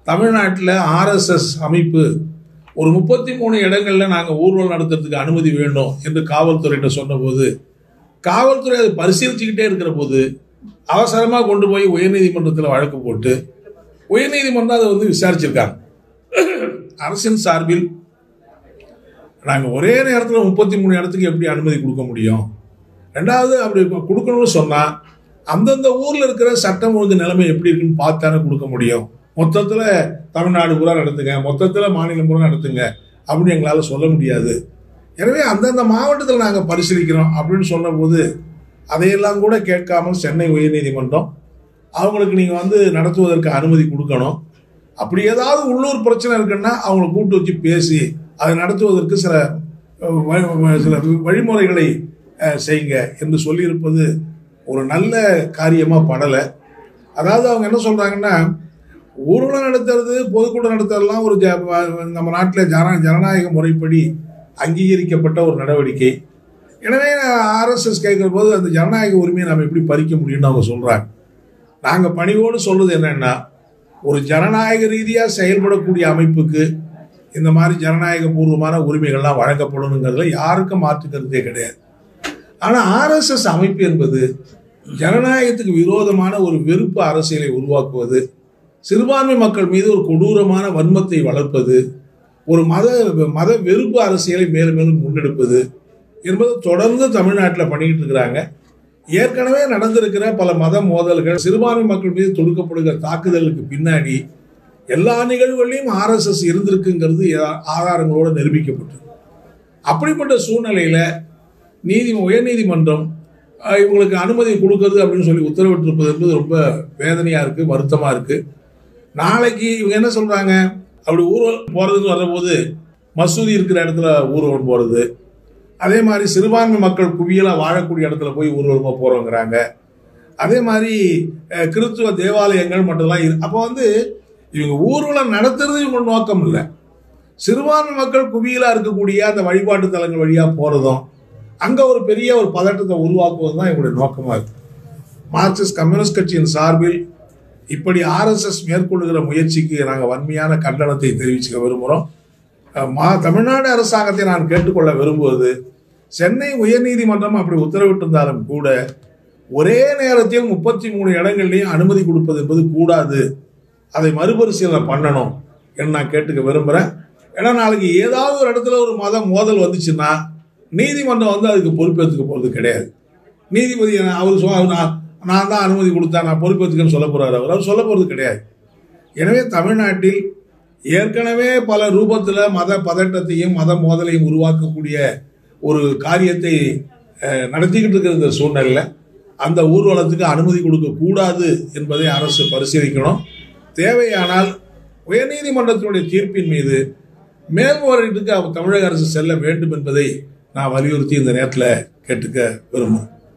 தமிழ்நாட்டில் ஆர்எஸ்எஸ் அமைப்பு ஒரு முப்பத்தி மூணு இடங்கள்ல நாங்கள் ஊர்வலம் நடத்துறதுக்கு அனுமதி வேணும் என்று காவல்துறையிட்ட சொன்னபோது காவல்துறை அதை பரிசீலிச்சுக்கிட்டே இருக்கிற போது அவசரமாக கொண்டு போய் உயர்நீதிமன்றத்தில் வழக்கு போட்டு உயர்நீதிமன்றம் அதை வந்து விசாரிச்சிருக்காங்க அரசின் சார்பில் நாங்கள் ஒரே நேரத்தில் முப்பத்தி மூணு இடத்துக்கு எப்படி அனுமதி கொடுக்க முடியும் ரெண்டாவது அப்படி கு- கொடுக்கணும்னு சொன்னால் அந்தந்த ஊரில் இருக்கிற சட்டம் ஒழுங்கு நிலைமை எப்படி இருக்குன்னு பார்த்தானே கொடுக்க முடியும் மொத்தத்தில் தமிழ்நாடு பூரா நடத்துங்க மொத்தத்தில் மாநிலம் பூரா நடத்துங்க அப்படின்னு எங்களால் சொல்ல முடியாது எனவே அந்தந்த மாவட்டத்தில் நாங்கள் பரிசீலிக்கிறோம் அப்படின்னு சொன்னபோது அதையெல்லாம் கூட கேட்காமல் சென்னை உயர்நீதிமன்றம் அவங்களுக்கு நீங்கள் வந்து நடத்துவதற்கு அனுமதி கொடுக்கணும் அப்படி ஏதாவது உள்ளூர் பிரச்சனை இருக்குன்னா அவங்கள கூட்டு வச்சு பேசி அதை நடத்துவதற்கு சில அஹ், வ- வ- சில வழிமுறைகளை அஹ், செய்யுங்க என்று சொல்லியிருப்பது ஒரு நல்ல காரியமாக படலை அதாவது அவங்க என்ன சொல்றாங்கன்னா ஊர்வலம் நடத்துறது பொதுக்கூட்டம் நடத்துறதுலாம் ஒரு ஜ- வ- நம்ம நாட்டில் ஜன ஜனநாயக முறைப்படி அங்கீகரிக்கப்பட்ட ஒரு நடவடிக்கை எனவே ஆர்எஸ்எஸ் கேட்குற போது அந்த ஜனநாயக உரிமையை நம்ம எப்படி பறிக்க முடியும்னு அவங்க சொல்றாங்க நாங்கள் பணிவோடு சொல்றது என்னன்னா ஒரு ஜனநாயக ரீதியாக செயல்படக்கூடிய அமைப்புக்கு இந்த மாதிரி ஜனநாயக பூர்வமான உரிமைகள்லாம் வழங்கப்படணுங்கிறதுல யாருக்கும் மாற்று கருத்தே கிடையாது ஆனால் ஆர்எஸ்எஸ் அமைப்பு என்பது ஜனநாயகத்துக்கு விரோதமான ஒரு வெறுப்பு அரசியலை உருவாக்குவது சிறுபான்மை மக்கள் மீது ஒரு கொடூரமான வன்மத்தை வளர்ப்பது ஒரு மத மத வெறுப்பு அரசியலை மேலும் மேலும் முன்னெடுப்பது என்பது தொடர்ந்து தமிழ்நாட்டில் பண்ணிக்கிட்டு இருக்கிறாங்க ஏற்கனவே நடந்திருக்கிற பல மத மோதல்கள் சிறுபான்மை மக்கள் மீது தொடுக்கப்படுகிற தாக்குதலுக்கு பின்னாடி எல்லா நிகழ்வுகளையும் ஆர்எஸ்எஸ் இருந்திருக்குங்கிறது ஆ- ஆதாரங்களோடு நிரூபிக்கப்பட்டது அப்படிப்பட்ட சூழ்நிலையில நீதி உயர்நீதிமன்றம் அஹ், இவங்களுக்கு அனுமதி கொடுக்கறது அப்படின்னு சொல்லி உத்தரவிட்டிருப்பது என்பது ரொம்ப வேதனையா இருக்கு வருத்தமா இருக்கு நாளைக்கு இவங்க என்ன சொல்றாங்க அப்படி ஊர்வலம் போறதுன்னு வரும்போது மசூதி இருக்கிற இடத்துல ஊர்வலம் போறது அதே மாதிரி சிறுபான்மை மக்கள் குவியலா வாழக்கூடிய இடத்துல போய் ஊர்வலமா போறோங்கிறாங்க அதே மாதிரி அஹ், கிறிஸ்துவ தேவாலயங்கள் மட்டும்லாம் இரு அப்போ வந்து இவங்க ஊர்வலம் நடத்துறது இவங்க நோக்கம் இல்லை சிறுபான்மை மக்கள் குவியலா இருக்கக்கூடிய அந்த வழிபாட்டு தலங்கள் வழியா போறதும் அங்க ஒரு பெரிய ஒரு பதட்டத்தை உருவாக்குவது தான் இவங்களுடைய நோக்கமா இருக்கு மார்க்சிஸ்ட் கம்யூனிஸ்ட் கட்சியின் சார்பில் இப்படி ஆர்எஸ்எஸ் மேற்கொள்ளுகிற முயற்சிக்கு நாங்கள் வன்மையான கண்டனத்தை தெரிவிச்சுக்க விரும்புகிறோம் அஹ் மா தமிழ்நாடு அரசாங்கத்தை நான் கேட்டுக்கொள்ள விரும்புவது சென்னை உயர்நீதிமன்றம் அப்படி உத்தரவிட்டிருந்தாலும் கூட ஒரே நேரத்தில் முப்பத்தி மூணு இடங்கள்லையும் அனுமதி கொடுப்பது என்பது கூடாது அதை மறுபரிசீலனை பண்ணணும் என்று நான் கேட்டுக்க விரும்புகிறேன் ஏன்னா நாளைக்கு ஏதாவது ஒரு இடத்துல ஒரு மத மோதல் வந்துச்சுன்னா நீதிமன்றம் வந்து அதுக்கு பொறுப்பேற்றுக்க போகிறது கிடையாது நீதிபதி என்ன- அவர் சொ- நான் நான் தான் அனுமதி கொடுத்தேன் நான் பொறுப்பேற்றுக்கன்னு சொல்ல போறாரு அவர் அவர் சொல்ல போகிறது கிடையாது எனவே தமிழ்நாட்டில் ஏற்கனவே பல ரூபத்தில் மத பதட்டத்தையும் மத மோதலையும் உருவாக்கக்கூடிய ஒரு காரியத்தை அஹ், நடத்திக்கிட்டு இருக்கிற இந்த சூழ்நிலையில் அந்த ஊர்வலத்துக்கு அனுமதி கொடுக்க கூடாது என்பதை அரசு பரிசீலிக்கணும் தேவையானால் உயர்நீதிமன்றத்தினுடைய தீர்ப்பின் மீது மேல்முறையீட்டுக்கு தமிழக அரசு செல்ல வேண்டும் என்பதை நான் வலியுறுத்தி இந்த நேரத்தில் கேட்டுக்க விரும்புகிறேன்